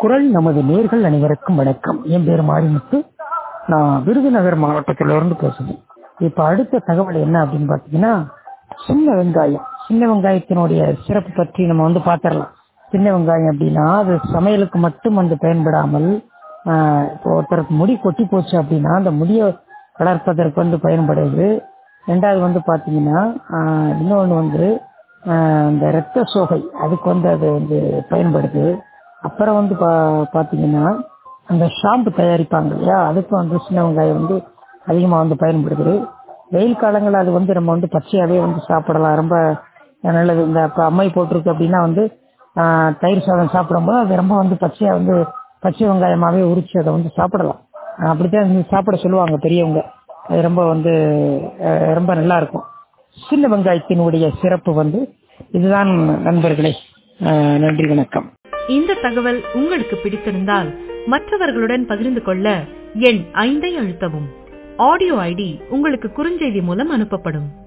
குரல் நமது நேர்கள் அனைவருக்கும் வணக்கம் என் பேர் மாரிமுத்து நான் விருதுநகர் மாவட்டத்திலிருந்து பேசுகிறேன் இப்போ அடுத்த தகவல் என்ன அப்படின்னு பார்த்தீங்கன்னா சின்ன வெங்காயம் சின்ன வெங்காயத்தினுடைய சிறப்பு பற்றி நம்ம வந்து பார்த்துடலாம் சின்ன வெங்காயம் அப்படின்னா அது சமையலுக்கு மட்டும் வந்து பயன்படாமல் ஆஹ், இப்போ ஒருத்தருக்கு முடி கொட்டி போச்சு அப்படின்னா அந்த முடியை வளர்ப்பதற்கு வந்து பயன்படுது ரெண்டாவது வந்து பார்த்தீங்கன்னா ஆஹ், இன்னொன்று வந்து ஆஹ், இந்த இரத்த சோகை அதுக்கு வந்து அது வந்து பயன்படுது அப்புறம் வந்து பா பார்த்தீங்கன்னா அந்த ஷாம்பு தயாரிப்பாங்க இல்லையா அதுக்கு வந்து சின்ன வெங்காயம் வந்து அதிகமாக வந்து பயன்படுது வெயில் காலங்களில் அது வந்து நம்ம வந்து பச்சையாகவே வந்து சாப்பிடலாம் ரொம்ப நல்லது இந்த இப்போ அம்மை போட்டிருக்கு அப்படின்னா வந்து ஆஹ், தயிர் சாதம் சாப்பிடும்போது அது ரொம்ப வந்து பச்சையாக வந்து பச்சை வெங்காயமாகவே உரிச்சு அதை வந்து சாப்பிடலாம் ஆஹ், அப்படித்தான் வந்து சாப்பிட சொல்லுவாங்க பெரியவங்க அது ரொம்ப வந்து ஆஹ், ரொம்ப நல்லா இருக்கும் சின்ன வெங்காயத்தினுடைய சிறப்பு வந்து இதுதான் நண்பர்களே ஆஹ், நன்றி வணக்கம் இந்த தகவல் உங்களுக்கு பிடித்திருந்தால் மற்றவர்களுடன் பகிர்ந்து கொள்ள எண் ஐந்தை அழுத்தவும் ஆடியோ ஐடி உங்களுக்கு குறுஞ்செய்தி மூலம் அனுப்பப்படும்